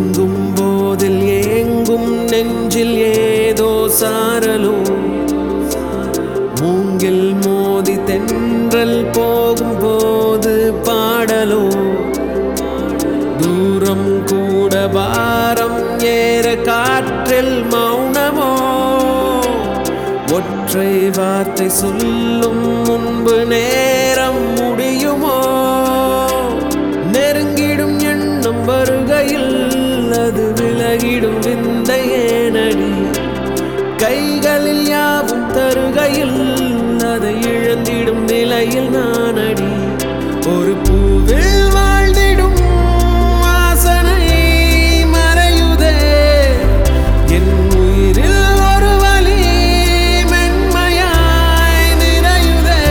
தூங்கும் போதில் ஏங்கும் நெஞ்சில் ஏதோ சாரலோ மூங்கில் மோதி தென்றல் போகும் போது பாடலோ தூரம் கூட பாரம் ஏற காற்றில் மௌனமோ ஒற்றை வார்த்தை சொல்லும் முன்பு நேரம் முடியுமோ நெருங்கிடும் எண்ணம் வருகையில் அது விலகிடும் விந்தையே நடி கைகளில் யாவும் தருகையில் அதை இழந்திடும் நிலையில் நான் அடி ஒரு பூவில் வாழ்ந்திடும் வாசனை மறையுதே என் உயிரில் ஒரு வலி மென்மையாய் நிறையுதே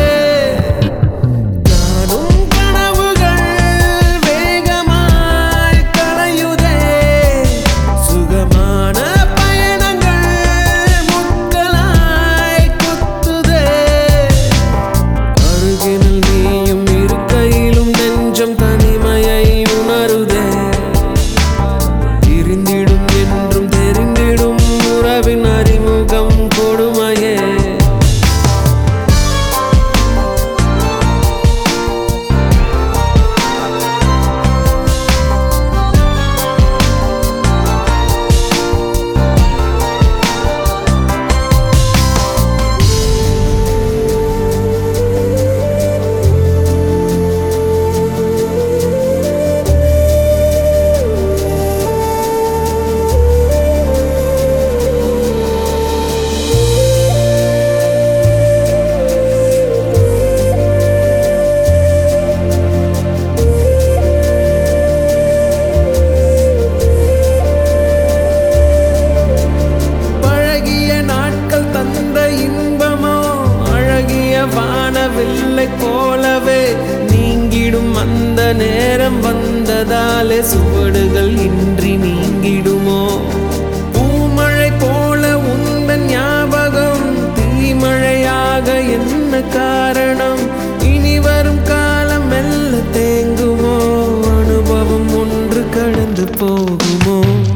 காணும் கனவுகள் வேகமாய் கலையுதே சுகமான பயணங்கள் முட்களாய் குத்துதே அருகினில் நீயும் இருக்கையிலும் நெஞ்சம் தனிமையை உணருதே இருந்திடும் என்றும் தெரிந்திடும் உறவின் அறிமுகம் கொடுமையே பழகிய நாட்கள் தந்த இன்பமோ அழகிய வானவில்லை போலவே நீங்கிடும் அந்த நேரம் வந்ததாலே சுவடுகள் இன்றி நீங்கிடுமோ பூமழை போல உந்தன் ஞாபகம் தீமழையாக என்ன காரணம் இனி வரும் காலம் மெல்ல தேங்குமோ அனுபவம் ஒன்று கடந்து போகுமோ